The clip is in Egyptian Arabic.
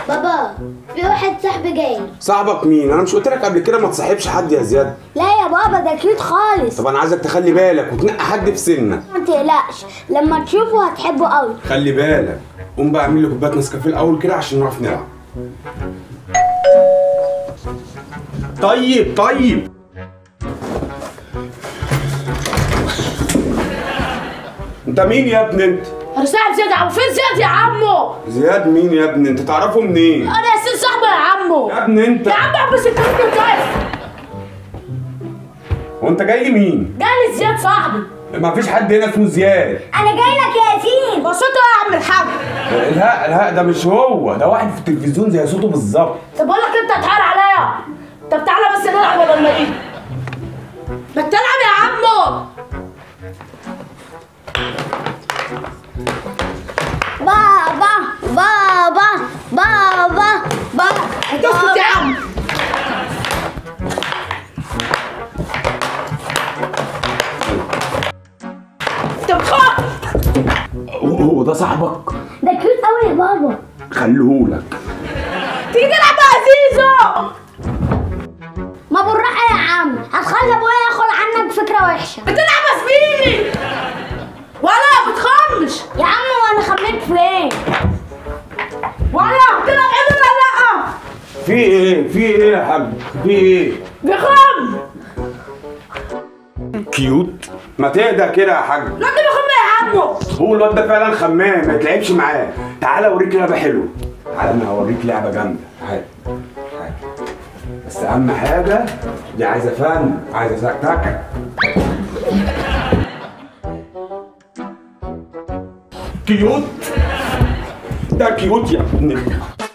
بابا في واحد صاحبي جاي صاحبك مين انا مش قلت لك قبل كده ما تصاحبش حد يا زياد لا يا بابا ده كيوت خالص طب انا عايزك تخلي بالك وتنقي حد في سنك ما تقلقش لما تشوفه هتحبه قوي خلي بالك قوم بقى اعمل لي كوبايه نسكافيه الاول كده عشان نعرف نلعب طيب طيب انت مين يا ابني انت انا صاحب زياد يا عمو فين زياد يا عمو زياد مين يا ابني انت تعرفه منين انا ياسين صاحبه يا عمو يا ابني انت يا عم احبس الكلام طيب وانت جاي لي مين جالي زياد صاحبي ما فيش حد هنا اسمه زياد انا جاي لك يا ياسين بصيته يا عم الحاج الهاء الهاء ده مش هو ده واحد في التلفزيون زي صوته بالظبط طب بقول لك انت هتحار عليا طب تعالى بس نلعب ولا ما ايه ما تلعب يا عمو بابا بابا بابا بابا اسكت يا عم انت بتخاف هو هو ده صاحبك ده كيوت قوي يا بابا خليهولك تيجي تلعب يا زيزو ما بالراحه يا عم هتخلي ابويا ياخد عنك فكره وحشه بتلعب يا زميلي ولا بتخمش يا عم وانا خمنت فين ولا بتلعب ايه ولا لا في ايه في ايه يا حاج في ايه بيخم كيوت ما تهدى كده يا حاج لا انت بيخم يا عمو هو الواد ده فعلا خمام ما يتلعبش معاه تعالى اوريك لعبه حلوه تعالى انا هوريك لعبه جامده تعالى تعالى. بس اهم حاجه دي عايزه فن عايزه سكتك كيوت ده كيوت يا ابني